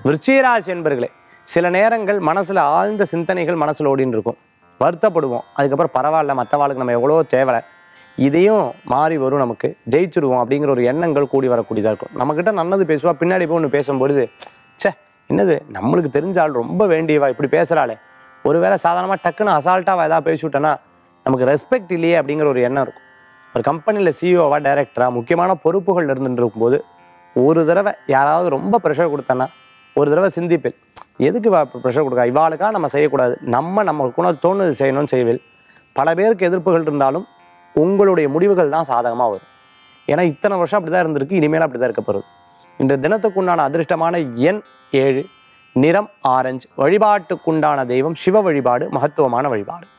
விருச்சிகராசி என்பர்களே சில நேரங்கள் மனசில் ஆழ்ந்த சிந்தனைகள் மனசில் ஓடின்னு இருக்கும் வருத்தப்படுவோம் அதுக்கப்புறம் பரவாயில்ல மற்றவாளுக்கு நம்ம எவ்வளோ தேவை இதையும் மாறி வரும் நமக்கு ஜெயிச்சிருவோம் அப்படிங்கிற ஒரு எண்ணங்கள் கூடி வரக்கூடியதாக இருக்கும் நம்மக்கிட்ட நல்லது பேசுவா பின்னாடி போய் ஒன்று பேசும்பொழுது ச்சே என்னது நம்மளுக்கு தெரிஞ்ச ஆள் ரொம்ப வேண்டியவா இப்படி பேசுகிறாளே ஒருவேளை சாதாரணமாக டக்குன்னு அசால்ட்டாக ஏதாவது பேசிவிட்டோன்னா நமக்கு ரெஸ்பெக்ட் இல்லையே அப்படிங்கிற ஒரு எண்ணம் இருக்கும் ஒரு கம்பெனியில் சிஇஓவா டைரக்டரா முக்கியமான பொறுப்புகள் இருந்துட்டு இருக்கும்போது ஒரு தடவை யாராவது ரொம்ப ப்ரெஷர் கொடுத்தனா ஒரு தடவை சிந்திப்பேன் எதுக்கு ப்ரெஷர் கொடுக்க இவாளுக்காக நம்ம செய்யக்கூடாது நம்ம நம்ம கூட தோணுது செய்யணும்னு செய்வேன் பல பேருக்கு எதிர்ப்புகள் இருந்தாலும் உங்களுடைய முடிவுகள் தான் சாதகமாக வரும் ஏன்னா இத்தனை வருஷம் அப்படி தான் இருந்திருக்கு இனிமேல் அப்படி தான் இருக்க போகிறது இந்த தினத்துக்குண்டான அதிர்ஷ்டமான எண் ஏழு நிறம் ஆரஞ்சு வழிபாட்டுக்குண்டான தெய்வம் சிவ வழிபாடு மகத்துவமான வழிபாடு